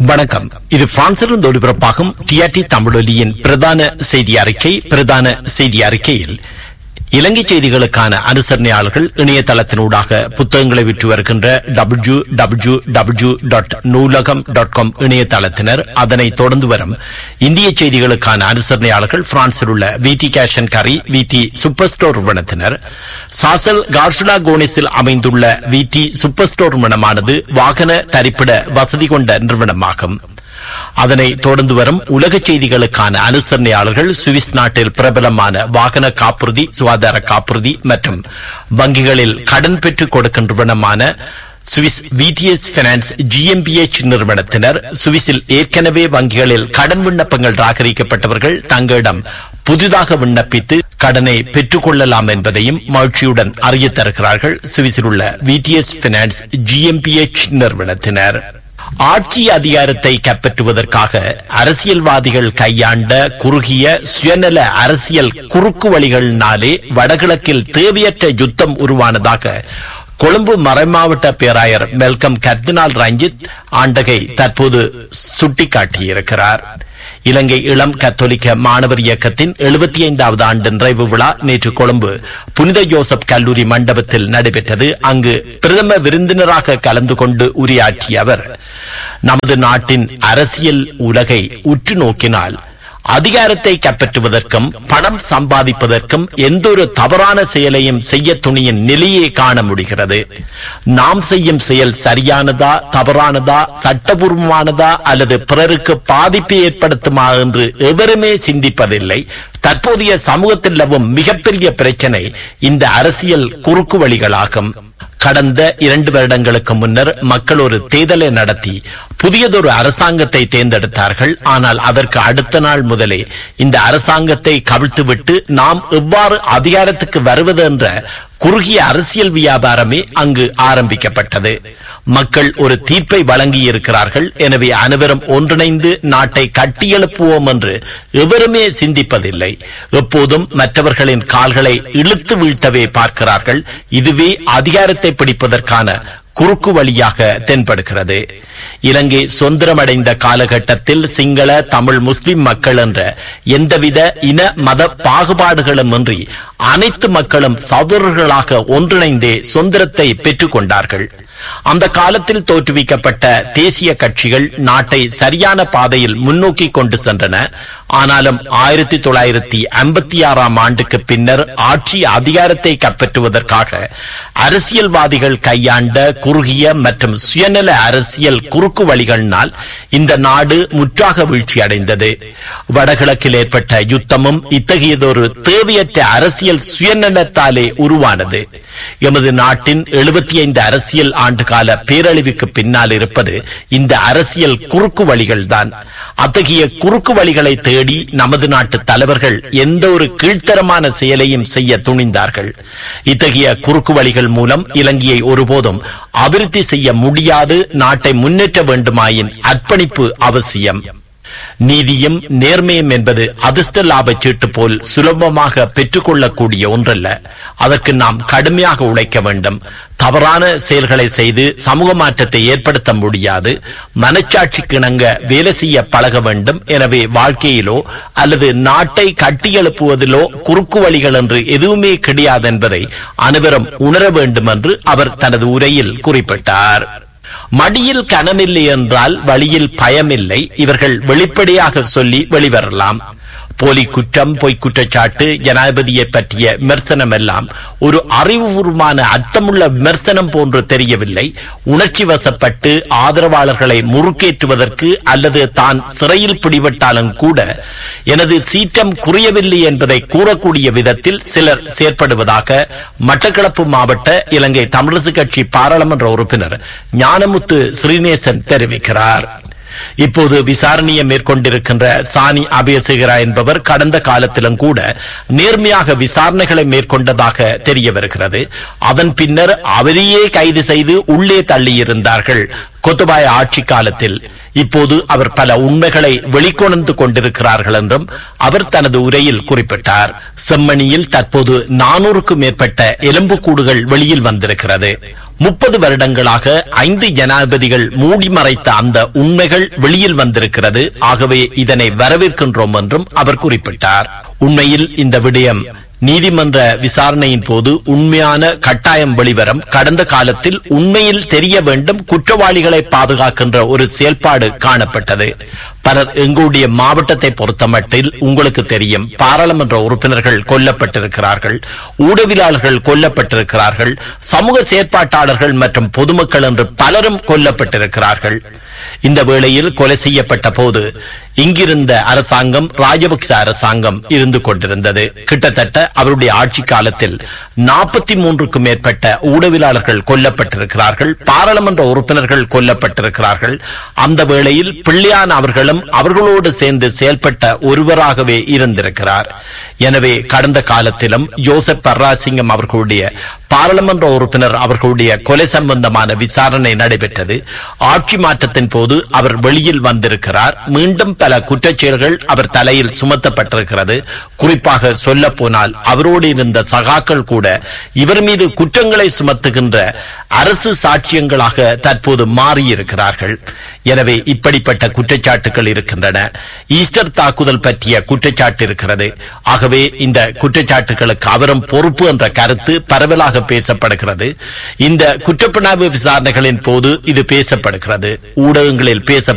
வணக்கம் இது பிரான்சிலிருந்து ஒளிபரப்பாகும் டிஆர்டி தமிழொலியின் பிரதான செய்தி அறிக்கை பிரதான செய்தி அறிக்கையில் இலங்கை செய்திகளுக்கான அனுசரணையாளர்கள் இணையதளத்தினூடாக புத்தகங்களை விற்று வருகின்ற W W W dot Noolaham dot com இணையதளத்தினர் அதனை தொடர்ந்து வரும் இந்திய செய்திகளுக்கான அனுசரணையாளர்கள் பிரான்சில் உள்ள விடி கேஷன் கரி விடி சூப்பர் ஸ்டோர் நிறுவனத்தினர் சாசல் கார்ஷுலா கோனிஸில் அமைந்துள்ள விடி சூப்பர் ஸ்டோர் நிறுவனமானது வாகன தரிப்பிட வசதி கொண்ட நிறுவனமாகும் அதனை தொடர்ந்து வரும் உலக செய்திகளுக்கான அனுசரணையாளர்கள் சுவிஸ் நாட்டில் பிரபலமான வாகன காப்புறுதி சுகாதார காப்புறுதி மற்றும் வங்கிகளில் கடன் பெற்றுக் கொடுக்கின்ற நிறுவனமான சுவிஸ் விடிஎஸ் பினான்ஸ் ஜிஎம்பிஎச் நிறுவனத்தினர் சுவிஸில் ஏற்கனவே வங்கிகளில் கடன் விண்ணப்பங்கள் ராகரிக்கப்பட்டவர்கள் தங்களிடம் புதிதாக விண்ணப்பித்து கடனை பெற்றுக் கொள்ளலாம் என்பதையும் மகிழ்ச்சியுடன் அறிய தருகிறார்கள் சுவிஸில் உள்ள விடிஎஸ் பினான்ஸ் ஜிஎம்பிஎச் நிறுவனத்தினர் ஆட்சி அதிகாரத்தை கைப்பற்றுவதற்காக அரசியல்வாதிகள் கையாண்ட குறுகிய சுயநல அரசியல் குறுக்கு வழிகளினாலே வடகிழக்கில் தேவையற்ற யுத்தம் உருவானதாக கொழும்பு மறைமாவட்ட பேராயர் மெல்கம் கர்தினால் ரஞ்சித் ஆண்டகை தற்போது சுட்டிக்காட்டியிருக்கிறார் இலங்கை இளம் கத்தோலிக்க மாணவர் இயக்கத்தின் எழுபத்தி ஐந்தாவது ஆண்டு நிறைவு விழா நேற்று கொழும்பு புனித ஜோசப் கல்லூரி மண்டபத்தில் நடைபெற்றது அங்கு பிரதம விருந்தினராக கலந்து கொண்டு உரையாற்றிய அவர் நமது நாட்டின் அரசியல் உலகை உற்று நோக்கினால் அதிகாரத்தை கைப்பற்றுவதற்கும் பணம் சம்பாதிப்பதற்கும் எந்த ஒரு தவறான செயலையும் செய்ய துணியின் நிலையை காண முடிகிறது நாம் செய்யும் செயல் சரியானதா தவறானதா சட்டபூர்வமானதா அல்லது பிறருக்கு பாதிப்பை ஏற்படுத்துமா என்று எவருமே சிந்திப்பதில்லை தற்போதைய சமூகத்தில் நிலவும் மிகப்பெரிய பிரச்சனை இந்த அரசியல் குறுக்கு வழிகளாகும் கடந்த இரண்டு வருடங்களுக்கு முன்னர் மக்கள் ஒரு தேர்தலை நடத்தி புதியதொரு அரசாங்கத்தை தேர்ந்தெடுத்தார்கள் ஆனால் அதற்கு அடுத்த நாள் முதலே இந்த அரசாங்கத்தை கவிழ்த்துவிட்டு நாம் எவ்வாறு அதிகாரத்துக்கு வருவது என்ற குறுகிய அரசியல் வியாபாரமே அங்கு ஆரம்பிக்கப்பட்டது மக்கள் ஒரு தீர்ப்பை வழங்கி இருக்கிறார்கள் எனவே அனைவரும் ஒன்றிணைந்து நாட்டை கட்டியெழுப்புவோம் என்று எவருமே சிந்திப்பதில்லை எப்போதும் மற்றவர்களின் கால்களை இழுத்து வீழ்த்தவே பார்க்கிறார்கள் இதுவே அதிகாரத்தை பிடிப்பதற்கான குறுக்கு வழியாக தென்படுகிறது இலங்கை சுதந்திரமடைந்த காலகட்டத்தில் சிங்கள தமிழ் முஸ்லிம் மக்கள் என்ற எந்தவித இன மத பாகுபாடுகளும் இன்றி அனைத்து மக்களும் சகோதரர்களாக ஒன்றிணைந்தே சுதந்திரத்தை பெற்றுக் கொண்டார்கள் அந்த காலத்தில் தோற்றுவிக்கப்பட்ட தேசிய கட்சிகள் நாட்டை சரியான பாதையில் முன்னோக்கி கொண்டு சென்றன ஆனாலும் ஆயிரத்தி தொள்ளாயிரத்தி ஐம்பத்தி ஆறாம் ஆண்டுக்கு பின்னர் ஆட்சி அதிகாரத்தை கைப்பற்றுவதற்காக அரசியல்வாதிகள் கையாண்ட குறுகிய மற்றும் சுயநல அரசியல் குறுக்கு வழிகளினால் இந்த நாடு முற்றாக வீழ்ச்சி அடைந்தது வடகிழக்கில் ஏற்பட்ட யுத்தமும் இத்தகையதொரு தேவையற்ற அரசியல் சுயநலத்தாலே உருவானது எமது நாட்டின் எழுபத்தி ஐந்து அரசியல் ஆண்டுகால பேரழிவுக்கு பின்னால் இருப்பது இந்த அரசியல் குறுக்கு வழிகள்தான் அத்தகைய குறுக்கு வழிகளை தேடி நமது நாட்டு தலைவர்கள் எந்த ஒரு கீழ்த்தரமான செயலையும் செய்ய துணிந்தார்கள் இத்தகைய குறுக்கு வழிகள் மூலம் இலங்கையை ஒருபோதும் அபிவிருத்தி செய்ய முடியாது நாட்டை முன்னேற்ற வேண்டுமாயின் அர்ப்பணிப்பு அவசியம் நீதியும் நேர்மையும் என்பது அதிர்ஷ்ட லாப சீட்டு போல் சுலபமாக பெற்றுக்கொள்ளக்கூடிய ஒன்றல்ல அதற்கு நாம் கடுமையாக உழைக்க வேண்டும் தவறான செயல்களை செய்து சமூக மாற்றத்தை ஏற்படுத்த முடியாது மனச்சாட்சிக்கு இணங்க வேலை செய்ய பழக வேண்டும் எனவே வாழ்க்கையிலோ அல்லது நாட்டை கட்டியெழுப்புவதிலோ குறுக்கு வழிகள் என்று எதுவுமே கிடையாது என்பதை அனைவரும் உணர வேண்டும் என்று அவர் தனது உரையில் குறிப்பிட்டார் மடியில் கனமில்லை என்றால் வழியில் பயமில்லை இவர்கள் வெளிப்படையாக சொல்லி வெளிவரலாம் போலி குற்றம் பொய் குற்றச்சாட்டு ஜனாதிபதியை பற்றிய விமர்சனம் எல்லாம் ஒரு அறிவுபூர்வமான அர்த்தமுள்ள விமர்சனம் போன்று தெரியவில்லை உணர்ச்சி வசப்பட்டு ஆதரவாளர்களை முறுக்கேற்றுவதற்கு அல்லது தான் சிறையில் பிடிபட்டாலும் கூட எனது சீற்றம் குறையவில்லை என்பதை கூறக்கூடிய விதத்தில் சிலர் செயற்படுவதாக மட்டக்களப்பு மாவட்ட இலங்கை தமிழரசு கட்சி பாராளுமன்ற உறுப்பினர் ஞானமுத்து ஸ்ரீநேசன் தெரிவிக்கிறார் இப்போது விசாரணையை மேற்கொண்டிருக்கின்ற சாணி அபயசேகரா என்பவர் கடந்த காலத்திலும் கூட நேர்மையாக விசாரணைகளை மேற்கொண்டதாக தெரிய வருகிறது அதன் பின்னர் அவரையே கைது செய்து உள்ளே தள்ளியிருந்தார்கள் கொத்தபாய ஆட்சி காலத்தில் இப்போது அவர் பல உண்மைகளை வெளிக்கொணர்ந்து கொண்டிருக்கிறார்கள் என்றும் அவர் தனது உரையில் குறிப்பிட்டார் செம்மணியில் தற்போது நானூறுக்கும் மேற்பட்ட எலும்புக்கூடுகள் வெளியில் வந்திருக்கிறது முப்பது வருடங்களாக ஐந்து ஜனாதிபதிகள் மூடி மறைத்த அந்த உண்மைகள் வெளியில் வந்திருக்கிறது ஆகவே இதனை வரவேற்கின்றோம் என்றும் அவர் குறிப்பிட்டார் உண்மையில் இந்த விடயம் நீதிமன்ற விசாரணையின் போது உண்மையான கட்டாயம் வெளிவரம் கடந்த காலத்தில் உண்மையில் தெரிய வேண்டும் குற்றவாளிகளை பாதுகாக்கின்ற ஒரு செயல்பாடு காணப்பட்டது பலர் எங்களுடைய மாவட்டத்தை பொறுத்தமட்டில் உங்களுக்கு தெரியும் பாராளுமன்ற உறுப்பினர்கள் கொல்லப்பட்டிருக்கிறார்கள் ஊடகவியலாளர்கள் கொல்லப்பட்டிருக்கிறார்கள் சமூக செயற்பாட்டாளர்கள் மற்றும் பொதுமக்கள் என்று பலரும் கொல்லப்பட்டிருக்கிறார்கள் இந்த வேளையில் கொலை செய்யப்பட்ட போது இங்கிருந்த அரசாங்கம் ராஜபக்ச அரசாங்கம் இருந்து கொண்டிருந்தது கிட்டத்தட்ட அவருடைய ஆட்சி காலத்தில் நாற்பத்தி மூன்றுக்கும் மேற்பட்ட ஊடகவியலாளர்கள் கொல்லப்பட்டிருக்கிறார்கள் பாராளுமன்ற உறுப்பினர்கள் கொல்லப்பட்டிருக்கிறார்கள் அந்த வேளையில் பிள்ளையான் அவர்களும் அவர்களோடு சேர்ந்து செயல்பட்ட ஒருவராகவே இருந்திருக்கிறார் எனவே கடந்த காலத்திலும் யோசப் பர்ராசிங்கம் அவர்களுடைய பாராளுமன்ற உறுப்பினர் அவர்களுடைய கொலை சம்பந்தமான விசாரணை நடைபெற்றது ஆட்சி மாற்றத்தின் போது அவர் வெளியில் வந்திருக்கிறார் மீண்டும் பல குற்றச்செயல்கள் அவர் தலையில் சுமத்தப்பட்டிருக்கிறது குறிப்பாக சொல்ல போனால் அவரோடு இருந்த சகாக்கள் கூட இவர் மீது குற்றங்களை சுமத்துகின்ற அரசு சாட்சியங்களாக தற்போது மாறியிருக்கிறார்கள் எனவே இப்படிப்பட்ட குற்றச்சாட்டுகள் இருக்கின்றன ஈஸ்டர் தாக்குதல் பற்றிய குற்றச்சாட்டு இருக்கிறது ஆகவே இந்த குற்றச்சாட்டுகளுக்கு அவரும் பொறுப்பு என்ற கருத்து பரவலாக பேசப்படுகிறது இந்த குற்றப்புணர்வு விசாரணைகளின் போது இது பேசப்படுகிறது ஊடகங்களில் பேச